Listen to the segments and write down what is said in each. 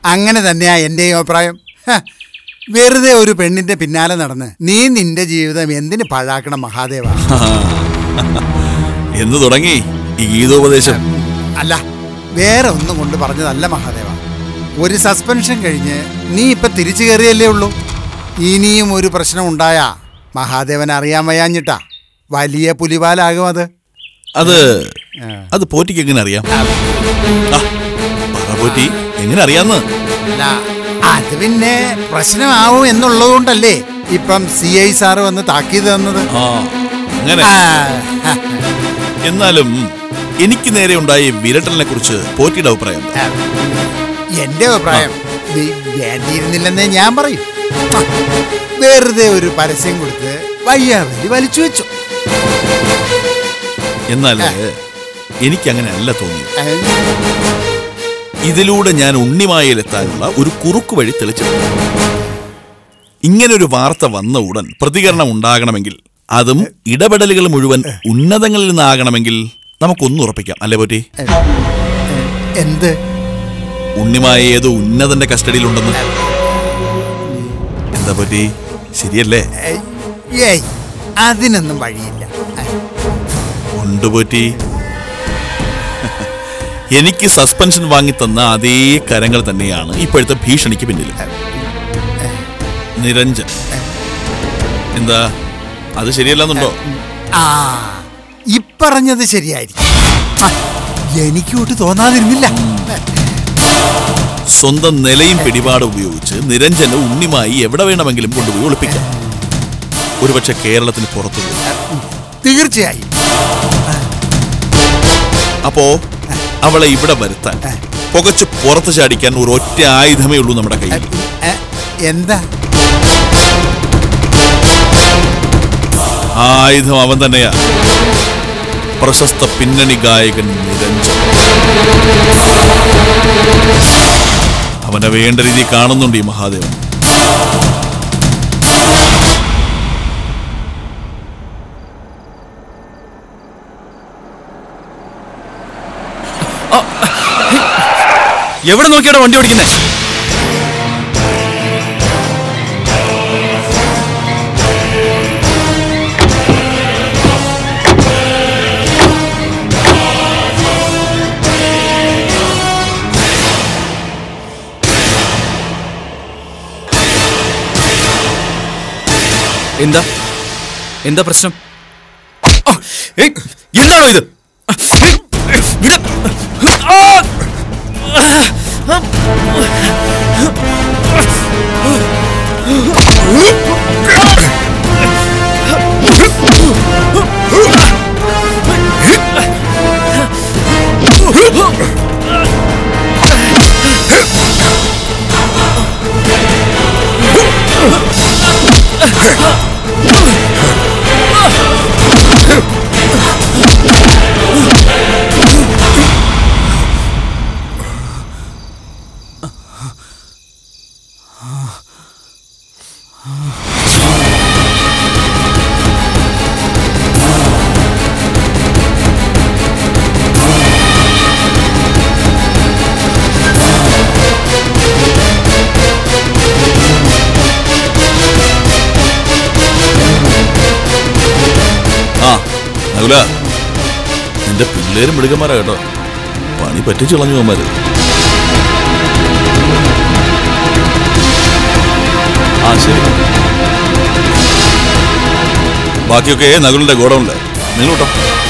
അങ്ങനെ തന്നെയാ എൻ്റെയും അഭിപ്രായം ഹ, വെറുതെ ഒരു പെണ്ണിന്റെ പിന്നാലെ നടന്ന് നീ നിന്റെ ജീവിതം എന്തിന് പാഴാക്കണം മഹാദേവ എന്ന് തുടങ്ങി ഈ ഗീതോപദേശം അല്ല വേറെ ഒന്നും കൊണ്ട് പറഞ്ഞതല്ല മഹാദേവ ഒരു സസ്പെൻഷൻ കഴിഞ്ഞ് നീ ഇപ്പൊ തിരിച്ചു കയറിയല്ലേ ഉള്ളൂ ഇനിയും ഒരു പ്രശ്നം ഉണ്ടായാ മഹാദേവൻ അറിയാൻ വയ്യാഞ്ഞിട്ടാ വലിയ പുലിവാലാകും അത് അത് അത് പോറ്റിക്ക് എങ്ങനെ അറിയാം ആ, പറ പോറ്റി എങ്ങനെ അറിയാന്ന് അല്ല അത് പിന്നെ പ്രശ്നമാവും എന്നുള്ളതുകൊണ്ടല്ലേ ഇപ്പം സി ഐ സാറ് വന്ന് താക്കീത് തന്നത് ആ അങ്ങനെ ആ, ഹ, എന്നാലും എനിക്ക് നേരെ ഉണ്ടായ വിരട്ടലിനെ കുറിച്ച് പോറ്റിയുടെ അഭിപ്രായം എന്താ? എന്റെ അഭിപ്രായം നീ വേണ്ടിയിരുന്നില്ലെന്നേ ഞാൻ പറയും ആ, വെറുതെ ഒരു പരസ്യം കൊടുത്ത് വയ്യാവലി വലിച്ചു വെച്ചു എന്നാൽ എനിക്ക് അങ്ങനെ അല്ല തോന്നി ഏ, ഇതിലൂടെ ഞാൻ ഉണ്ണിമായയിലെത്താനുള്ള ഒരു കുറുക്കു വഴി തെളിച്ചെടുത്തു ഇങ്ങനൊരു വാർത്ത വന്ന ഉടൻ പ്രതികരണം ഉണ്ടാകണമെങ്കിൽ അതും ഇടപെടലുകൾ മുഴുവൻ ഉന്നതങ്ങളിൽ നിന്നാകണമെങ്കിൽ നമുക്കൊന്നും ഉറപ്പിക്കാം അല്ലേ പോറ്റി എന്ത് ഉണ്ണിമായ ഏതോ ഉന്നതന്റെ കസ്റ്റഡിയിലുണ്ടെന്ന് എന്താ പറ്റി ശരിയല്ലേ ഏയ്, ഏയ് അതിനൊന്നും വഴിയില്ല ഉണ്ട് പോറ്റി എനിക്ക് സസ്പെൻഷൻ വാങ്ങിത്തന്ന അതേ കരങ്ങൾ തന്നെയാണ് ഇപ്പോഴത്തെ ഭീഷണിക്ക് പിന്നിൽ നിരഞ്ജൻ എന്താ അത് ശരിയല്ലെന്നുണ്ടോ ആ ഇപ്പറഞ്ഞത് ശരിയായിരിക്കും ആ, എനിക്കോട്ട് തോന്നാതിരുന്നില്ല സ്വന്തം നിലയും പിടിപാടും ഉപയോഗിച്ച് നിരഞ്ജന് ഉണ്ണിമായി എവിടെ വേണമെങ്കിലും കൊണ്ടുപോയി ഒളിപ്പിക്കാം ഒരുപക്ഷെ കേരളത്തിന് പുറത്തുപോയി തീർച്ചയായും അപ്പോ അവളെ ഇവിടെ വരുത്താൻ പുകച്ച് പുറത്ത് ചാടിക്കാൻ ഒരു ഒറ്റ ആയുധമേ ഉള്ളൂ നമ്മുടെ കയ്യിൽ ഏ, എന്താ ആ ആയുധം അവൻ തന്നെയാ പ്രശസ്ത പിന്നണി ഗായകൻ നിരഞ്ജൻ അവനെ വേണ്ട രീതി കാണുന്നുണ്ട് ഈ മഹാദേവൻ എവിടെ നോക്കിയാടാ വണ്ടി ഓടിക്കുന്നേ എന്താ എന്താ പ്രശ്നം ആ, ഏയ്, എന്താണോ ഇത് ഏയ്, വിട. ആ! ആ നകുല നിന്റെ പിള്ളേരും മിടുക്കന്മാരാ കേട്ടോ പണി പറ്റിച്ചു കളഞ്ഞു അവന്മാര് ആ ശരി ബാക്കിയൊക്കെ നകുലിന്റെ ഗോഡൗണില് നിങ്ങൾ കേട്ടോ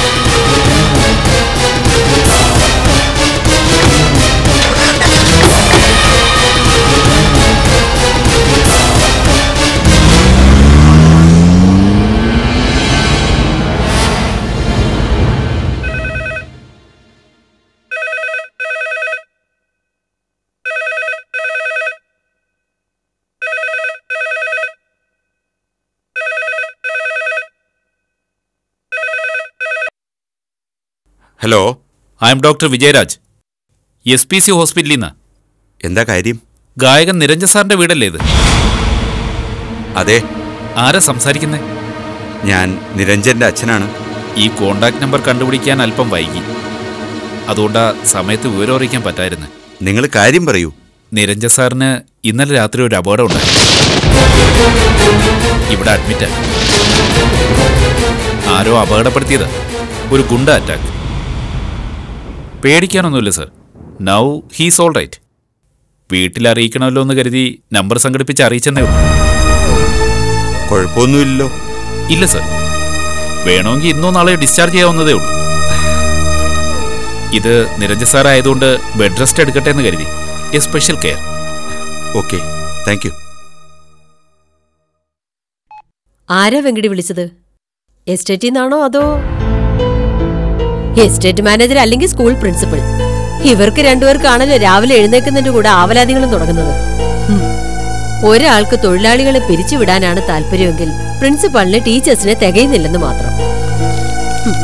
hello I am doctor Vijayaraj S P C ഹോസ്പിറ്റലിൽ നിന്ന് എന്താ കാര്യം ഗായകൻ നിരഞ്ജൻ സാറിന്റെ വീടല്ലേ ഇത് അതെ ആരാ സംസാരിക്കുന്നേ ഞാൻ നിരഞ്ജന്റെ അച്ഛനാണ് ഈ കോണ്ടാക്ട് നമ്പർ കണ്ടുപിടിക്കാൻ അല്പം വൈകി അതുകൊണ്ടാ സമയത്ത് വിവരം അറിയിക്കാൻ പറ്റായിരുന്നു നിങ്ങൾ കാര്യം പറയൂ നിരഞ്ജൻ സാറിന് ഇന്നലെ രാത്രി ഒരു അപകടം ഉണ്ടായി ഇവിടെ അഡ്മിറ്റ് ആരോ അപകടപ്പെടുത്തിയത് ഒരു ഗുണ്ട അറ്റാക്ക് പേടിക്കാനൊന്നുമില്ല sir now he's all right വീട്ടിൽ അറിയിക്കണമല്ലോ എന്ന് കരുതി നമ്പർ സംഘടിപ്പിച്ച് അറിയിച്ചെന്നേ ഉള്ളൂ കുഴപ്പമൊന്നുമില്ലല്ലോ ഇല്ല സർ വേണമെങ്കിൽ ഇന്നോ നാളെ ഡിസ്ചാർജ് ചെയ്യാവുന്നതേ ഉള്ളൂ ഇത് നിരഞ്ജൻ സാർ ആയതുകൊണ്ട് ബെഡ് റെസ്റ്റ് എടുക്കട്ടെ എന്ന് കരുതി a special care okay thank you ആരാ വെങ്കടി വിളിച്ചത് എസ്റ്റേറ്റിൽ നിന്നാണോ അതോ എസ്റ്റേറ്റ് മാനേജർ അല്ലെങ്കിൽ സ്കൂൾ പ്രിൻസിപ്പൽ ഇവർക്ക് രണ്ടുപേർക്കാണല്ലോ രാവിലെ എഴുന്നേക്കുന്നതിന്റെ കൂടെ ആവലാതികളും തുടങ്ങുന്നത് ഹും. ഒരാൾക്ക് തൊഴിലാളികളെ പിരിച്ചുവിടാനാണ് താല്പര്യമെങ്കിൽ പ്രിൻസിപ്പലിന് ടീച്ചേഴ്സിനെ തികയുന്നില്ലെന്ന് മാത്രം ഹും.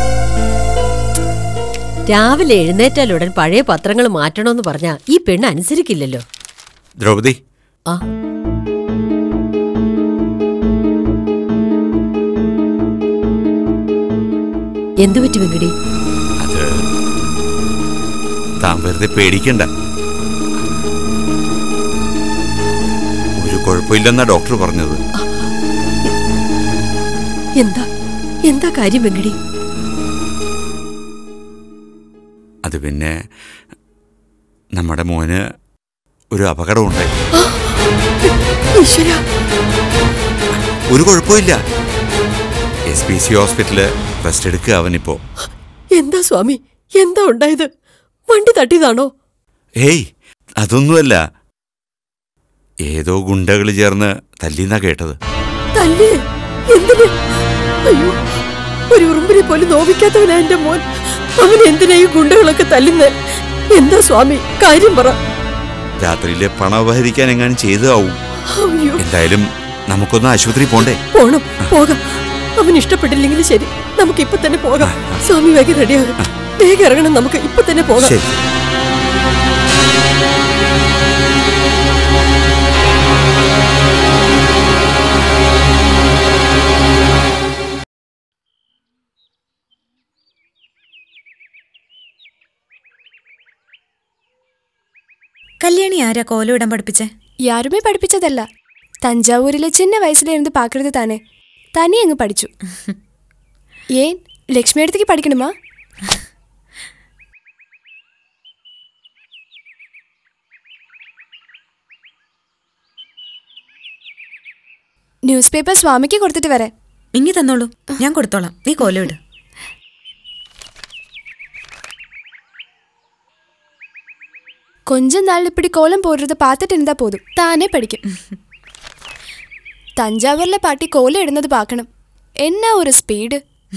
രാവിലെ എഴുന്നേറ്റാലുടൻ പഴയ പത്രങ്ങൾ മാറ്റണമെന്ന് പറഞ്ഞാ ഈ പെണ്ണ് അനുസരിക്കില്ലല്ലോ ദ്രൗപദി ആ എന്തു പറ്റി വെങ്കടി അത് താൻ വെറുതെ പേടിക്കണ്ട ഒരു കുഴപ്പമില്ലെന്നാ ഡോക്ടർ പറഞ്ഞത് എന്താ എന്താ കാര്യം വെങ്കടി അത് പിന്നെ നമ്മുടെ മോന് ഒരു അപകടമുണ്ടായി ഈശ്വരാ ഒരു കുഴപ്പമില്ല S P C hospital rest എടുക്കുക അവനിപ്പോ എന്താ സ്വാമി എന്താ ഉണ്ടായത് വണ്ടി തട്ടിയതാണോ ഏയ് അതൊന്നുമല്ല ഏതോ ഗുണ്ടകൾ ചേർന്ന് തല്ലിന്നാ കേട്ടത് തല്ലേ എന്തിന് അയ്യോ ഒരു ഉറുമ്പിനെ പോലും നോവിക്കാത്തവനാ എന്റെ മോൻ അവൻ എന്തിനാ ഈ ഗുണ്ടകളൊക്കെ തല്ലുന്നത് എന്താ സ്വാമി കാര്യം പറ രാത്രിയിലെ പണം അപഹരിക്കാൻ എങ്ങാനും ചെയ്തതാവും അയ്യോ എന്തായാലും നമുക്കൊന്ന് ആശുപത്രി പോണ്ടേ പോണം പോകാം അവൻ ഇഷ്ടപ്പെട്ടില്ലെങ്കിൽ ശരി നമുക്ക് ഇപ്പൊ തന്നെ പോകാം സ്വാമി വേഗം റെഡിയാകും വേഗം ഇറങ്ങണം നമുക്ക് ഇപ്പൊ തന്നെ പോകാം ശരി കല്യാണി ആരാ കോലമിടാൻ പഠിപ്പിച്ചേ யாருமே படிப்பிச்சதல்ல தஞ்சாவூரில் சின்ன வயசுல இருந்து பார்க்கறது தானே தனி அங்கே படிச்சு ஏன் லக்ஷ்மி இடத்துக்கு படிக்கணுமா ന്യൂസ് പേപ്പർ സ്വാമിക്ക് കൊടുത്തിട്ട് വരാം ഇങ്ങി തന്നോളൂ ഞാൻ കൊടുത്തോളാം നീ കോലമിട് கொஞ்ச நாள் இப்படி கோலம் போடுறத பார்த்துட்டு இருந்தா போதும் தானே படிக்கும் தஞ்சாவூர்ல பாட்டி கோலம் இடுന്നത് பார்க்கணும் என்ன ஒரு ஸ்பீடு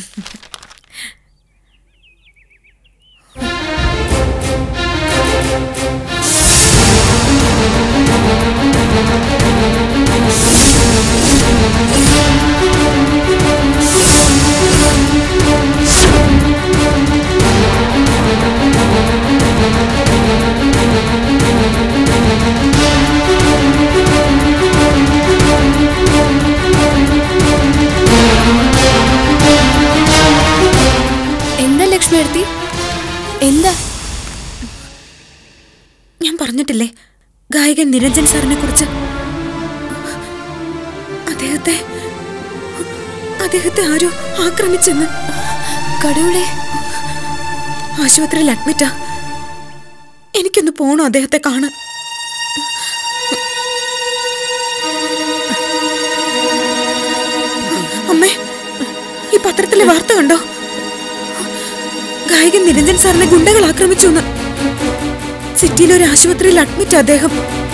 എന്താ ലക്ഷ്മി എടുത്തി എന്താ ഞാൻ പറഞ്ഞിട്ടില്ലേ ഗായകൻ നിരഞ്ജൻ സാറിനെ കുറിച്ച് അദ്ദേഹത്തെ അദ്ദേഹത്തെ ആരോ ആക്രമിച്ചെന്ന് കടവുളെ ആശുപത്രിയിൽ അഡ്മിറ്റാ എനിക്കൊന്ന് പോണോ അദ്ദേഹത്തെ കാണാൻ അമ്മേ ഈ പത്രത്തിലെ വാർത്ത കണ്ടോ ഗായകൻ നിരഞ്ജൻ സാറിനെ ഗുണ്ടകൾ ആക്രമിച്ചു എന്ന് സിറ്റിയിലെ ഒരു ആശുപത്രിയിൽ അഡ്മിറ്റ് അദ്ദേഹം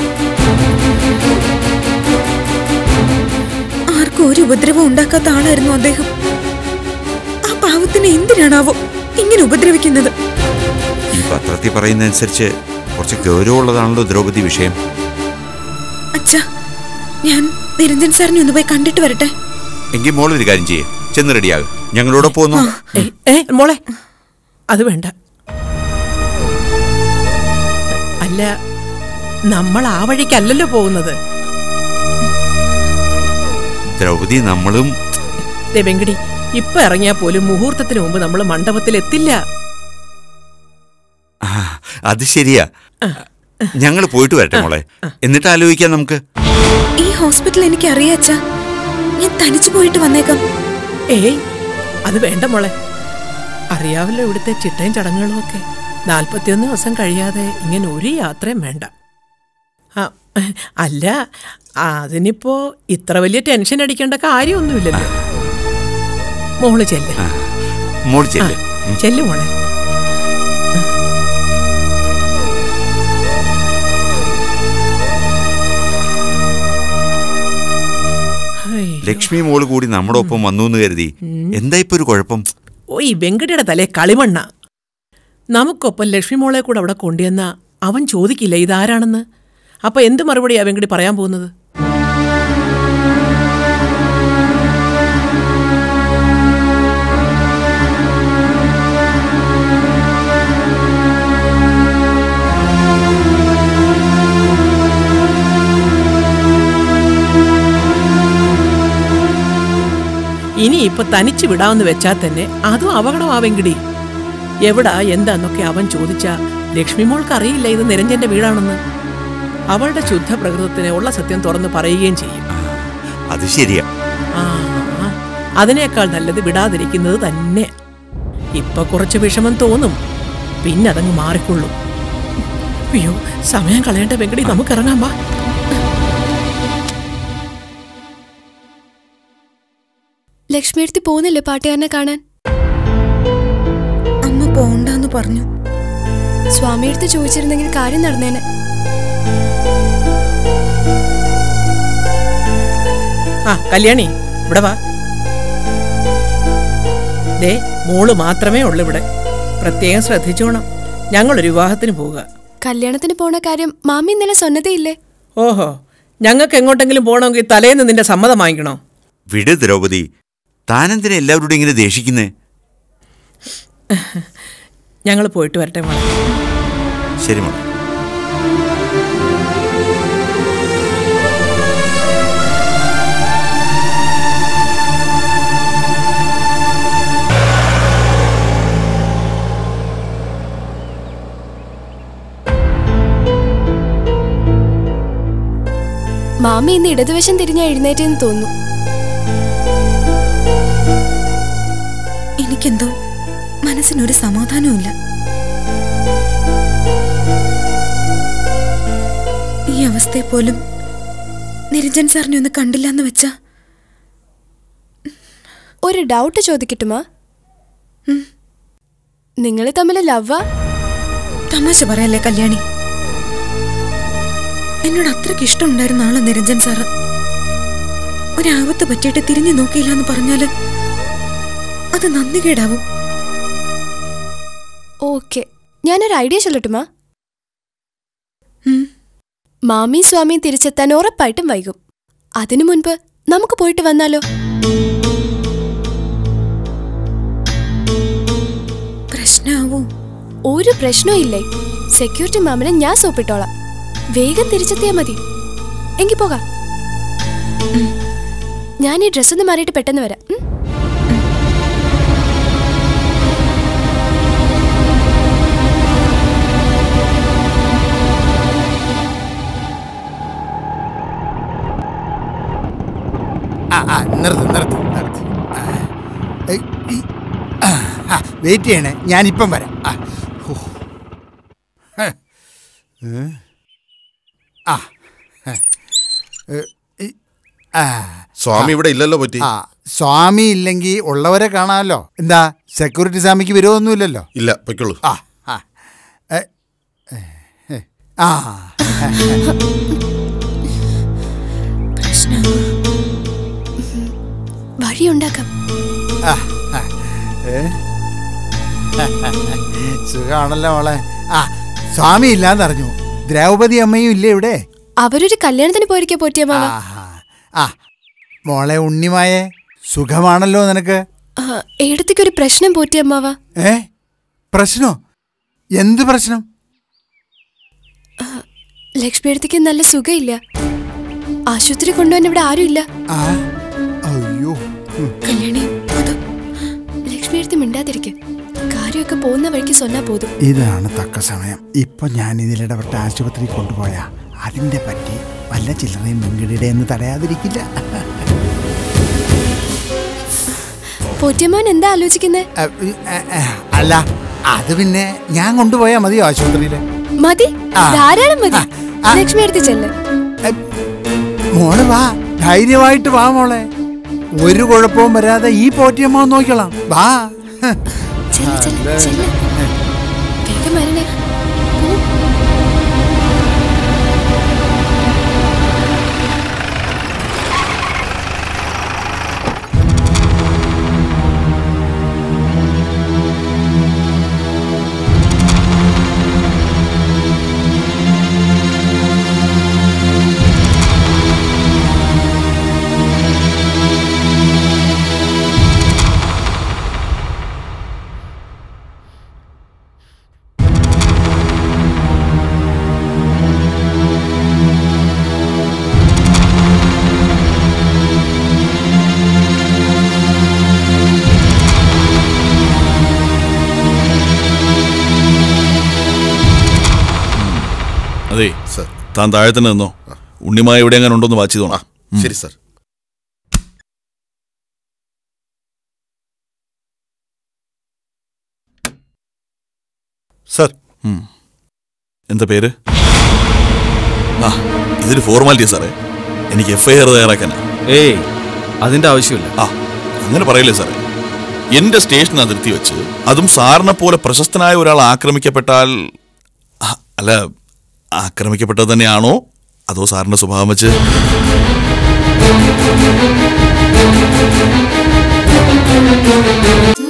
ആർക്കും ഒരു ഉപദ്രവം ഉണ്ടാക്കാത്ത ആളായിരുന്നു അദ്ദേഹം ആ പാവത്തിനെ എന്തിനാണാവോ ഇങ്ങനെ ഉപദ്രവിക്കുന്നത് ഈ പത്രത്തിൽ പറയുന്നതനുസരിച്ച് കുറച്ച് ഗൗരവമുള്ളതാണല്ലോ ദ്രൗപദി വിഷയം അച്ഛാ ഞാൻ നിരഞ്ജൻ സാറിനെ ഒന്ന് പോയി കണ്ടിട്ട് വരട്ടെ എങ്കിൽ മോളൊരു കാര്യം ചെയ്യേ ചെന്ന് റെഡിയാകും ഞങ്ങളോട് പോന്നു ഏയ്, ഏ മോളെ അത് വേണ്ട അല്ല നമ്മൾ ആ വഴിക്കല്ലല്ലോ പോകുന്നത് ദ്രൗപദി നമ്മളും ദേ വെങ്കടി ഇപ്പൊ ഇറങ്ങിയാൽ പോലും മുഹൂർത്തത്തിന് മുമ്പ് നമ്മൾ മണ്ഡപത്തിൽ എത്തില്ല ആ, അത് ശരിയാ ഞങ്ങൾ പോയിട്ട് വരട്ടെ മോളെ എന്നിട്ട് ആലോചിക്കാം നമുക്ക് ഈ ഹോസ്പിറ്റൽ എനിക്ക് അറിയാച്ചാ ഞാൻ തനിച്ചു പോയിട്ട് വന്നേക്കാം ഏയ് അത് വേണ്ട മോളെ അറിയാവല്ലോ ഇവിടുത്തെ ചിട്ടയും ചടങ്ങുകളും ഒക്കെ നാൽപ്പത്തിയൊന്ന് ദിവസം കഴിയാതെ ഇങ്ങനെ ഒരു യാത്രയും വേണ്ട ആ, അല്ല അതിനിപ്പോ ഇത്ര വലിയ ടെൻഷൻ അടിക്കേണ്ട കാര്യമൊന്നുമില്ലല്ലോ മോള് ചെല്ല് മോൾ ചെല്ല് ചെല്ലു മോളെ ഹൈ. ലക്ഷ്മി മോള് കൂടി നമ്മുടെ ഒപ്പം വന്നു എന്ന് കരുതി എന്താ ഇപ്പൊ ഒരു കുഴപ്പം ഓ ഈ വെങ്കടയുടെ തലേ കളിമണ്ണ നമുക്കൊപ്പം ലക്ഷ്മി മോളെ കൂടെ അവിടെ കൊണ്ടുവന്ന അവൻ ചോദിക്കില്ല ഇതാരാണെന്ന് അപ്പൊ എന്ത് മറുപടിയാ വെങ്കടി പറയാൻ പോകുന്നത് ഇനി ഇപ്പൊ തനിച്ച് വിടാമെന്ന് വെച്ചാൽ തന്നെ അതും അപകടമാവെങ്കിടി എവിടാ എന്താന്നൊക്കെ അവൻ ചോദിച്ചാ ലക്ഷ്മി മോൾക്ക് അറിയില്ല ഇത് നിരഞ്ജന്റെ വീടാണെന്ന് അവളുടെ ശുദ്ധ പ്രകൃതത്തിന് ഉള്ള സത്യം തുറന്ന് പറയുകയും ചെയ്യും അത് ശരിയാ ആ അതിനേക്കാൾ നല്ലത് വിടാതിരിക്കുന്നത് തന്നെ ഇപ്പൊ കുറച്ച് വിഷമം തോന്നും പിന്നെ അതങ്ങ് മാറിക്കൊള്ളും അയ്യോ സമയം കളയേണ്ട വെങ്കടി നമുക്ക് ഇറങ്ങാം വാ ലക്ഷ്മിയെടുത്തി പോകുന്നില്ലേ പാട്ടുകാരനെ കാണാൻ അമ്മ പോണ്ടെന്ന് പറഞ്ഞു സ്വാമിയെടുത്ത് ചോദിച്ചിരുന്നെങ്കിൽ കാര്യം നടന്നേനെ ആ കല്യാണി ഇവിടെ വാ ദേ മോള് മാത്രമേ ഉള്ളൂ ഇവിടെ പ്രത്യേകം ശ്രദ്ധിച്ചോണം ഞങ്ങളൊരു വിവാഹത്തിന് പോവുക കല്യാണത്തിന് പോണ കാര്യം മാമി ഇന്നലെ സൊന്നതയില്ലേ ഓഹോ ഞങ്ങൾക്ക് എങ്ങോട്ടെങ്കിലും പോകണമെങ്കിൽ തലേന്ന് നിന്റെ സമ്മതം വാങ്ങിക്കണോ വിട് ദ്രൗപദി താനെന്തിനാ എല്ലാവരോടും ഇങ്ങനെ ദേഷിക്കുന്നേ ഞങ്ങൾ പോയിട്ട് വരട്ടെ മോളെ ശരി മോളെ മാമി ഇന്ന് ഇടതുവശം തിരിഞ്ഞ എഴുന്നേറ്റെന്ന് തോന്നുന്നു എനിക്കെന്തോ മനസ്സിനൊരു സമാധാനവുമില്ല ഈ അവസ്ഥയെ പോലും നിരഞ്ജൻ സാറിനെ ഒന്ന് കണ്ടില്ല എന്ന് വെച്ചാ ഒരു ഡൗട്ട് ചോദിക്കട്ടുമാ നിങ്ങൾ തമ്മിൽ ലവ്വാ തമാശ പറയല്ലേ കല്യാണി എന്നോട് അത്രയ്ക്ക് ഇഷ്ടമുണ്ടായിരുന്ന ആള് നിരഞ്ജൻ സാറ് ഒരാപത്ത് പറ്റിയിട്ട് തിരിഞ്ഞു നോക്കിയില്ല എന്ന് പറഞ്ഞാല് അത് നന്ദി കേടാവും ഓക്കെ ഞാനൊരു ഐഡിയ ചൊല്ലട്ടുമാ ഉം. മാമിയും സ്വാമിയും തിരിച്ചെത്താൻ ഉറപ്പായിട്ടും വൈകും അതിനു മുൻപ് നമുക്ക് പോയിട്ട് വന്നാലോ പ്രശ്നാവൂ ഒരു പ്രശ്നവും ഇല്ലേ സെക്യൂരിറ്റി മാമിനെ ഞാൻ സോപ്പിട്ടോളാം വേഗം തിരിച്ചെത്തിയാ മതി എങ്കി പോകാം ഉം. ഞാൻ ഈ ഡ്രസ്സൊന്ന് മാറിയിട്ട് പെട്ടെന്ന് വരാം ഉം. ആ ആ നിർത്ത് നിർത്ത് നിർത്ത് ആ, ഏയ്, ഈ, ആ, ആ, വെയിറ്റ് ചെയ്യണേ ഞാനിപ്പം വരാം ആ ഹോ. ഹേ. ഏ? ആ ഹേ. ഏ, ഈ, ആ സ്വാമി ഇവിടെ ഇല്ലല്ലോ പറ്റി ആ സ്വാമി ഇല്ലെങ്കിൽ ഉള്ളവരെ കാണാമല്ലോ എന്താ സെക്യൂരിറ്റി സ്വാമിക്ക് വിരോധമൊന്നുമില്ലല്ലോ ഇല്ല പൊയ്ക്കോളൂ ആ ആ ഏ, ഏ, ഏ, ആ പ്രശ്നാവൂ വഴിയുണ്ടാക്കാം ആ, ആ, ഏ? സുഖാണല്ലോ മോളെ ആ സ്വാമി ഇല്ലാന്നറിഞ്ഞു ദ്രൗപതി അമ്മയും ഇല്ലേ ഇവിടെ അവരൊരു കല്യാണത്തിന് പോയിരിക്കാ പോറ്റിയ മാവ ആഹാ. ആ മോളെ ഉണ്ണിമായെ സുഖമാണല്ലോ നിനക്ക് ഏടത്തേക്ക് ഒരു പ്രശ്നം പോറ്റിയ അമ്മാവ ഏ പ്രശ്നോ എന്ത് പ്രശ്നം ലക്ഷ്മി അടുത്തേക്ക് നല്ല സുഖമില്ല ആശുപത്രി കൊണ്ടുപോകാൻ ഇവിടെ ആരുമില്ല ആ അയ്യോ ഉം. കല്യാണി അത് ലക്ഷ്മി അടുത്ത് മിണ്ടാതിരിക്കും കാര്യം ബാക്കിയൊക്കെ പോകുന്ന വഴിക്ക് சொன்னா പോതും ഇതാണ് തക്ക സമയം ഇപ്പൊ ഞാൻ ഇതിലിടപെട്ട ആശുപത്രി കൊണ്ടുപോയാ അതിന്റെ പറ്റി വല്ല ചില്ലറയും മുൻകിടെ എന്ന് തടയാതിരിക്കില്ല പോറ്റിയമ്മോൻ എന്താ ആലോചിക്കുന്നേ അ, അ, അ, അല്ല അത് പിന്നെ ഞാൻ കൊണ്ടുപോയാ മതിയോ ആശുപത്രിയില് മതി ആ. ധാരാളം മതി ആ, ആ. ലക്ഷ്മി എടുത്ത് ചെല്ല് മോള് വാ ധൈര്യമായിട്ട് വാ മോളെ ഒരു കുഴപ്പവും വരാതെ ഈ പോറ്റിയമ്മ നോക്കിക്കോളാം വാ ചെല്ല് ചെല്ല് ചെല്ല് വേഗം വരണേ പോ. അതെ സർ താൻ താഴെ തന്നെ നിന്നോ ഉണ്ണിമായ എവിടെ അങ്ങനെ ഉണ്ടോന്ന് വാച്ച് ചെയ്തോണം ശരി സർ സർ എന്താ പേര് ആ ഇതൊരു ഫോർമാലിറ്റി സാറേ എനിക്ക് എഫ് ഐ ആർ തയ്യാറാക്കാനാ ഏയ് അതിന്റെ ആവശ്യമില്ല ആ അങ്ങനെ പറയില്ലേ സാറേ എന്റെ സ്റ്റേഷൻ അതിർത്തി വെച്ച് അതും സാറിനെ പോലെ പ്രശസ്തനായ ഒരാൾ ആക്രമിക്കപ്പെട്ടാൽ ആ, അല്ല ആക്രമിക്കപ്പെട്ടത് തന്നെയാണോ അതോ സാറിന്റെ സ്വഭാവം വെച്ച് ഉം.